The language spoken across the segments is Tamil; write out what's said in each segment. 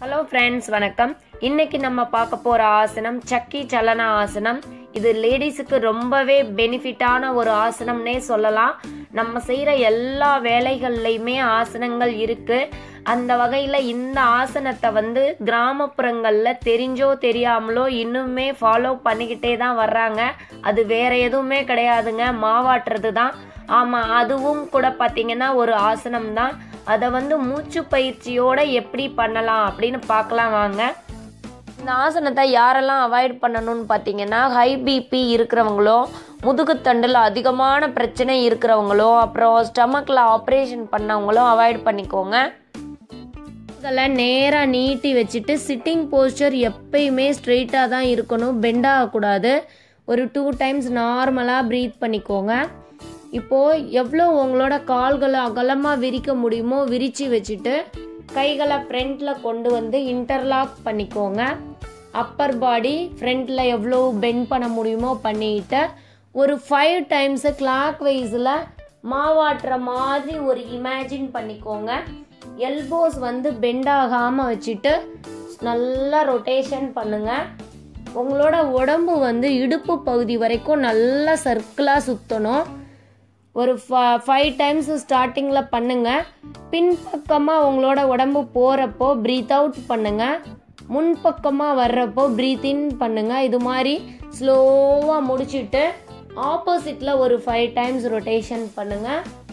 ஹலோ ஃப்ரெண்ட்ஸ் வணக்கம் இன்னைக்கு நம்ம பார்க்க போற ஆசனம் சக்கி சலன ஆசனம் இது லேடிஸுக்கு ரொம்பவே பெனிஃபிட்டான ஒரு ஆசனம்னே சொல்லலாம் நம்ம செய்கிற எல்லா வேலைகள்லையுமே ஆசனங்கள் இருக்கு அந்த வகையில் இந்த ஆசனத்தை வந்து கிராமப்புறங்களில் தெரிஞ்சோ தெரியாமலோ இன்னுமே ஃபாலோ பண்ணிக்கிட்டே தான் வர்றாங்க அது வேற எதுவுமே கிடையாதுங்க மாவாட்டுறது தான் ஆமாம் அதுவும் கூட பார்த்தீங்கன்னா ஒரு ஆசனம் தான் அதை வந்து மூச்சு பயிற்சியோட எப்படி பண்ணலாம் அப்படின்னு பார்க்கலாம் வாங்க இந்த ஆசனத்தை யாரெல்லாம் அவாய்ட் பண்ணணும்னு பார்த்தீங்கன்னா ஹை பிபி இருக்கிறவங்களோ முதுகுத்தண்டில் அதிகமான பிரச்சனை இருக்கிறவங்களோ அப்புறம் ஸ்டமக்கில் ஆப்ரேஷன் பண்ணவங்களோ அவாய்ட் பண்ணிக்கோங்க கால்களை நேராக நீட்டி வச்சுட்டு சிட்டிங் போஸ்டர் எப்பயுமே ஸ்ட்ரெயிட்டாக தான் இருக்கணும் பெண்ட் ஆகக்கூடாது ஒரு டூ டைம்ஸ் நார்மலாக ப்ரீத் பண்ணிக்கோங்க இப்போது எவ்வளோ உங்களோட கால்களை அகலமாக விரிக்க முடியுமோ விரித்து வச்சுட்டு கைகளை ஃப்ரண்ட்டில் கொண்டு வந்து இன்டர்லாக் பண்ணிக்கோங்க அப்பர் பாடி ஃப்ரண்ட்டில் எவ்வளோ பெண்ட் பண்ண முடியுமோ பண்ணிட்டு ஒரு ஃபைவ் டைம்ஸு கிளாக் வைஸில் மாவாட்டுற மாதிரி ஒரு இமேஜின் பண்ணிக்கோங்க எல்போஸ் வந்து பெண்ட் ஆகாமல் வச்சுட்டு நல்லா ரொட்டேஷன் பண்ணுங்க உங்களோட உடம்பு வந்து இடுப்பு பகுதி வரைக்கும் நல்லா சர்க்கிளாக சுற்றணும் ஒரு ஃபைவ் டைம்ஸ் ஸ்டார்டிங்கில் பண்ணுங்க பின்பக்கமாக உங்களோட உடம்பு போகிறப்போ ப்ரீத் அவுட் பண்ணுங்க முன்பக்கமாக வர்றப்போ ப்ரீத் இன் பண்ணுங்க இது மாதிரி ஸ்லோவாக முடிச்சுட்டு ஆப்போசிட்டில் ஒரு ஃபைவ் டைம்ஸ் ரொட்டேஷன் பண்ணுங்க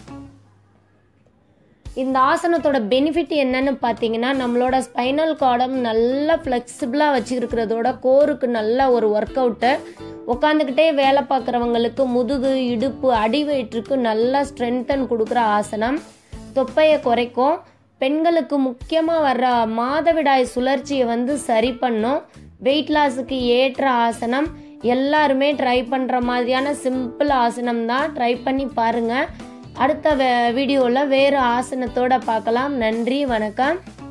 இந்த ஆசனத்தோட பெனிஃபிட் என்னன்னு பார்த்தீங்கன்னா நம்மளோட ஸ்பைனல் கார்டம் நல்லா ஃப்ளெக்சிபிளாக வச்சுருக்கிறதோட கோருக்கு நல்ல ஒரு ஒர்க் அவுட்டு உட்காந்துக்கிட்டே வேலை பார்க்குறவங்களுக்கு முதுகு இடுப்பு அடி வயிற்றுக்கு நல்லா ஸ்ட்ரென்தன் கொடுக்குற ஆசனம் தொப்பையை குறைக்கும் பெண்களுக்கு முக்கியமாக வர்ற மாதவிடாய் சுழற்சியை வந்து சரி பண்ணும் வெயிட் லாஸுக்கு ஏற்ற ஆசனம் எல்லாருமே ட்ரை பண்ணுற மாதிரியான சிம்பிள் ஆசனம் தான் ட்ரை பண்ணி பாருங்கள் அடுத்த வீடியோவில் வேறு ஆசனத்தோட பார்க்கலாம் நன்றி வணக்கம்